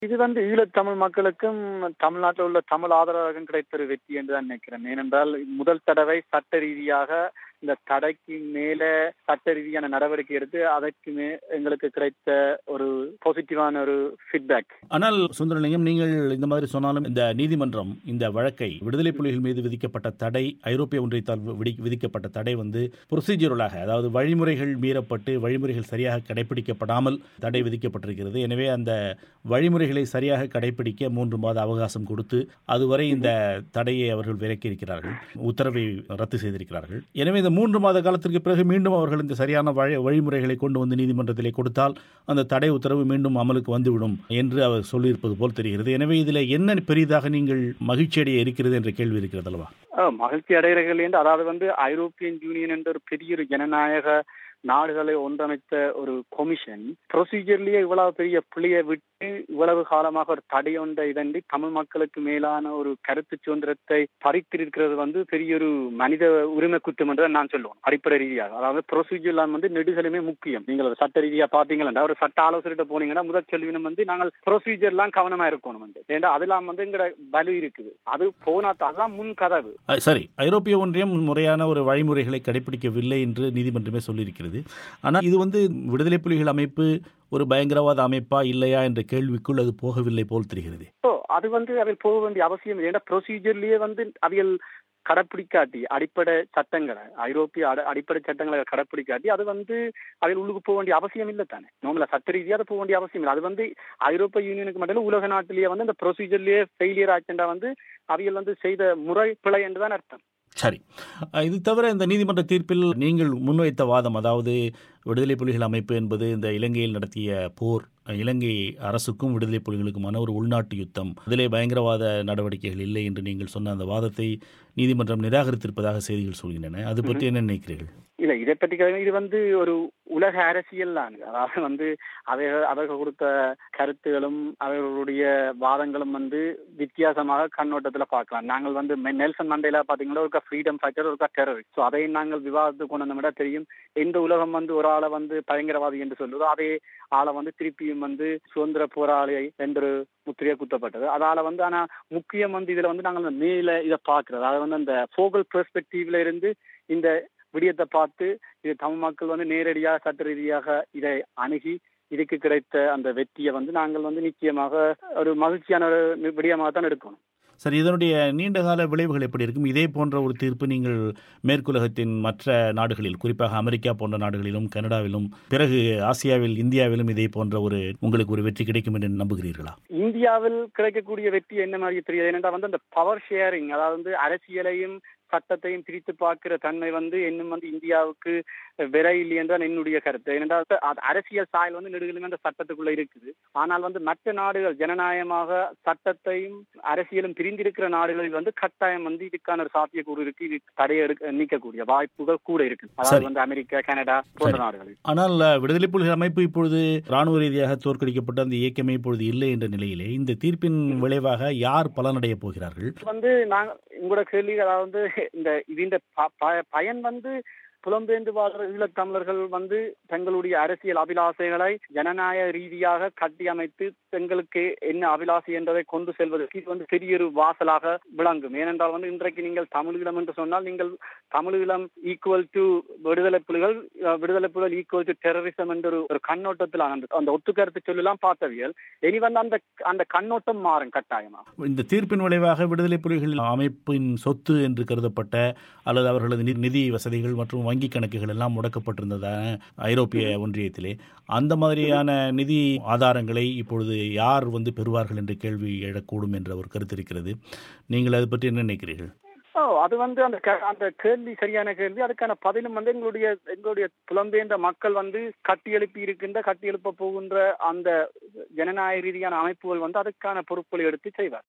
இது வந்து ஈழத்தமிழ் மக்களுக்கும் தமிழ்நாட்டில் உள்ள தமிழ் ஆதரவாளர்களும் கிடைத்த ஒரு வெற்றி என்று தான் நினைக்கிறேன் ஏனென்றால் முதல் தடவை சட்ட ரீதியாக இந்த தடைக்கு மேல சட்ட ரீதியான நடவடிக்கை எடுத்து அதற்கு மே எங்களுக்கு கிடைத்த ஒரு பாசிட்டிவான ஒரு ஃபீட்பேக் ஆனால் சுந்தரலிங்கம் நீங்கள் இந்த மாதிரி சொன்னாலும் இந்த நீதிமன்றம் இந்த வழக்கை விடுதலை புலிகள் மீது விதிக்கப்பட்ட தடை ஐரோப்பிய ஒன்றியத்தால் விதி- விதிக்கப்பட்ட தடை வந்து ப்ரொசீஜரலாக அதாவது வழிமுறைகள் மீறப்பட்டு வழிமுறைகள் சரியாக கடைபிடிக்கப்படாமல் தடை விதிக்கப்பட்டிருக்கிறது எனவே அந்த வழிமுறைகளை சரியாக கடைபிடிக்க மூன்று மாத அவகாசம் கொடுத்து அதுவரை இந்த தடையை அவர்கள் விலக்கி இருக்கிறார்கள் உத்தரவை ரத்து செய்திருக்கிறார்கள் எனவே இந்த மூன்று மாத காலத்திற்கு பிறகு மீண்டும் அவர்கள் இந்த சரியான வழி வழிமுறைகளை கொண்டு வந்து நீதிமன்றத்திலே கொடுத்தால் அந்த தடை உத்தரவு மீண்டும் அமலுக்கு வந்துவிடும் என்று அவர் சொல்லியிருப்பது போல் தெரிகிறது எனவே இதில் என்ன பெரிதாக நீங்கள் மகிழ்ச்சி அடைய இருக்கிறது என்ற கேள்வி இருக்கிறது அல்லவா அஹ், மகிழ்ச்சி அடைகிறர்கள் என்று அதாவது வந்து ஐரோப்பியன் யூனியன் என்ற ஒரு பெரிய ஒரு ஜனநாயக நாடுகளை ஒன்றமைத்த ஒரு கொமிஷன் ப்ரொசீஜர்லயே இவ்வளவு பெரிய பிள்ளையை விட்டு இவ்வளவு காலமாக ஒரு தடை ஒன்றை இதன்றி தமிழ் மக்களுக்கு மேலான ஒரு கருத்து சுதந்திரத்தை பறித்திருக்கிறது வந்து பெரிய ஒரு மனித உரிமை குற்றம் என்று நான் சொல்லுவேன் அடிப்படை ரீதியாக அதாவது ப்ரொசீஜர்லாம் வந்து நெடுதலுமே முக்கியம் நீங்கள் ஒரு சட்ட ரீதியா பாத்தீங்கன்னா ஒரு சட்ட ஆலோசனை போனீங்கன்னா முதல் கேள்வினம் வந்து நாங்கள் ப்ரொசீஜர்லாம் கவனமா இருக்கணும் வந்து ஏன்னா அதெல்லாம் வந்து எங்கட வலு இருக்குது அது போனா அதான் முன் கதவு அஹ், சரி ஐரோப்பிய ஒன்றியம் முறையான ஒரு வழிமுறைகளை கடைபிடிக்கவில்லை என்று நீதிமன்றமே சொல்லியிருக்கிறது ஆனால் இது வந்து விடுதலை புலிகள் அமைப்பு ஒரு பயங்கரவாத அமைப்பா இல்லையா என்ற கேள்விக்குள் அது போகவில்லை போல் தெரிகிறது ஓ அது வந்து அவையில் போக வேண்டிய அவசியம் இல்லை ஏன்னா ப்ரொசீஜர்லயே வந்து அவையில் கடைப்பிடிக்காட்டி அடிப்படை சட்டங்களை ஐரோப்பிய அட- அடிப்படை சட்டங்களை கடைப்பிடிக்காட்டி அது வந்து அவையில் உள்ளுக்கு போக வேண்டிய அவசியம் இல்லை தானே நோமல சட்ட ரீதியாக அது போக வேண்டிய அவசியம் இல்லை அது வந்து ஐரோப்பிய யூனியனுக்கு மட்டும் இல்ல, உலக நாட்டிலேயே வந்து அந்த ப்ரொசீஜர்லயே ஃபெயிலியர் ஆச்சுண்டா வந்து அவையில் வந்து செய்த முறை பிழை என்றுதான் அர்த்தம் சரி அஹ், இது தவிர இந்த நீதிமன்ற தீர்ப்பில் நீங்கள் முன்வைத்த வாதம் அதாவது விடுதலை புலிகள் அமைப்பு என்பது இந்த இலங்கையில் நடத்திய போர் அஹ், இலங்கை அரசுக்கும் விடுதலை புலிகளுக்குமான ஒரு உள்நாட்டு யுத்தம் அதிலே பயங்கரவாத நடவடிக்கைகள் இல்லை என்று நீங்கள் சொன்ன அந்த வாதத்தை நீதிமன்றம் நிராகரித்திருப்பதாக செய்திகள் சொல்கின்றன அது பற்றி என்ன நினைக்கிறீர்கள் இல்ல இதை பற்றி கேட்க- இது வந்து ஒரு உலக அரசியல் தான் அதாவது வந்து அவர்கள் அவர்கள் கொடுத்த கருத்துகளும் அவர்களுடைய வாதங்களும் வந்து வித்தியாசமாக கண்ணோட்டத்துல பார்க்கலாம் நாங்கள் வந்து மெ- நெல்சன் மண்டேலா பாத்தீங்கன்னா ஒரு ஃப்ரீடம் ஃபைட்டர் ஒரு டெரரிஸ்ட் ஸோ அதை நாங்கள் விவாதத்துக்கு கொண்டு வந்தோம்னா தெரியும் எந்த உலகம் வந்து ஒரு ஆளை வந்து பயங்கரவாதி என்று சொல்லுதோ அதே ஆளை வந்து திருப்பியும் வந்து சுதந்திர போராளி என்று முத்திரையா குத்தப்பட்டது அதால வந்து ஆனா முக்கியம் வந்து இதுல வந்து நாங்கள் மேல இதை பார்க்கிறது அதாவது வந்து அந்த ஃபோகல் பெர்ஸ்பெக்டிவ்ல இருந்து இந்த விடயத்தை பார்த்து இது தமிழ் மக்கள் வந்து நேரடியாக சட்ட ரீதியாக இதை அணுகி இதுக்கு கிடைத்த அந்த வெற்றியை வந்து நாங்கள் வந்து நிச்சயமாக ஒரு மகிழ்ச்சியான ஒரு விடயமாக தான் எடுக்கணும் சரி இதனுடைய நீண்டகால விளைவுகள் எப்படி இருக்கும் இதே போன்ற ஒரு தீர்ப்பு நீங்கள் மேற்குலகத்தின் மற்ற நாடுகளில் குறிப்பாக அமெரிக்கா போன்ற நாடுகளிலும் கனடாவிலும் பிறகு ஆசியாவில் இந்தியாவிலும் இதே போன்ற ஒரு உங்களுக்கு ஒரு வெற்றி கிடைக்கும் என்று நம்புகிறீர்களா இந்தியாவில் கிடைக்கக்கூடிய வெற்றி என்ன மாதிரி தெரியாது ஏனென்றால் வந்து அந்த பவர் ஷேரிங் அதாவது வந்து அரசியலையும் சட்டத்தையும் பிரித்து பார்க்கிற தன்மை வந்து இன்னும் வந்து இந்தியாவுக்கு விரை இல்லை என்றால் என்னுடைய கருத்து ஏனென்றால் அது அரசியல் சாயல் வந்து நெடுகளுமே அந்த சட்டத்துக்குள்ள இருக்குது ஆனால் வந்து மற்ற நாடுகள் ஜனநாயகமாக சட்டத்தையும் அரசியலும் பிரிந்திருக்கிற நாடுகளில் வந்து கட்டாயம் வந்து இதுக்கான ஒரு சாத்தியக்கூறு இருக்கு இது தடையை எடுக்க நீக்கக்கூடிய வாய்ப்புகள் கூட இருக்கு சரி. அதாவது வந்து அமெரிக்கா கனடா போன்ற சரி. நாடுகளில் ஆனால் அஹ், விடுதலை புலிகள் அமைப்பு இப்பொழுது ராணுவ ரீதியாக தோற்கடிக்கப்பட்ட அந்த இயக்கமே இப்பொழுது இல்லை என்ற நிலையிலே இந்த தீர்ப்பின் விளைவாக யார் பலனடைய போகிறார்கள் வந்து நாங்க உங்களோட கேள்வி அதாவது வந்து இந்த இதுன்ற ப- ப- பயன் வந்து புலம்பெயர்ந்து வாழ்ற ஈழத்தமிழர்கள் வந்து தங்களுடைய அரசியல் அபிலாசைகளை ஜனநாயக ரீதியாக கட்டியமைத்து தங்களுக்கு என்ன அபிலாசை என்றதை கொண்டு செல்வதற்கு இது வந்து பெரிய ஒரு வாசலாக விளங்கும் ஏனென்றால் வந்து இன்றைக்கு நீங்கள் தமிழீழம் என்று சொன்னால் நீங்கள் தமிழீழம் ஈக்குவல் டு விடுதலை புலிகள் அஹ், விடுதலை புலிகள் ஈக்குவல் டு டெரரிசம் என்ற ஒரு ஒரு கண்ணோட்டத்தில் அந்த அந்த ஒத்துக்கருத்து சொல்லலாம் பார்த்தவியல் இனி வந்து அந்த அந்த கண்ணோட்டம் மாறும் கட்டாயமா இந்த தீர்ப்பின் விளைவாக விடுதலை புலிகள் அமைப்பின் சொத்து என்று கருதப்பட்ட அல்லது அவர்களது நி- நிதி வசதிகள் மற்றும் வங்கி கணக்குகள் எல்லாம் முடக்கப்பட்டிருந்ததான ஐரோப்பிய ஒன்றியத்திலே அந்த மாதிரியான நிதி ஆதாரங்களை இப்பொழுது யார் வந்து பெறுவார்கள் என்ற கேள்வி எழக்கூடும் என்ற ஒரு கருத்து இருக்கிறது நீங்கள் அதை பற்றி என்ன நினைக்கிறீர்கள் ஓ அது வந்து அந்த க- அந்த கேள்வி சரியான கேள்வி அதுக்கான பதிலும் வந்து எங்களுடைய எங்களுடைய புலம்பெயர்ந்த மக்கள் வந்து கட்டி எழுப்பி இருக்கின்ற கட்டி எழுப்ப போகின்ற அந்த ஜனநாயக ரீதியான அமைப்புகள் வந்து அதுக்கான பொறுப்புகளை எடுத்து செய்வார்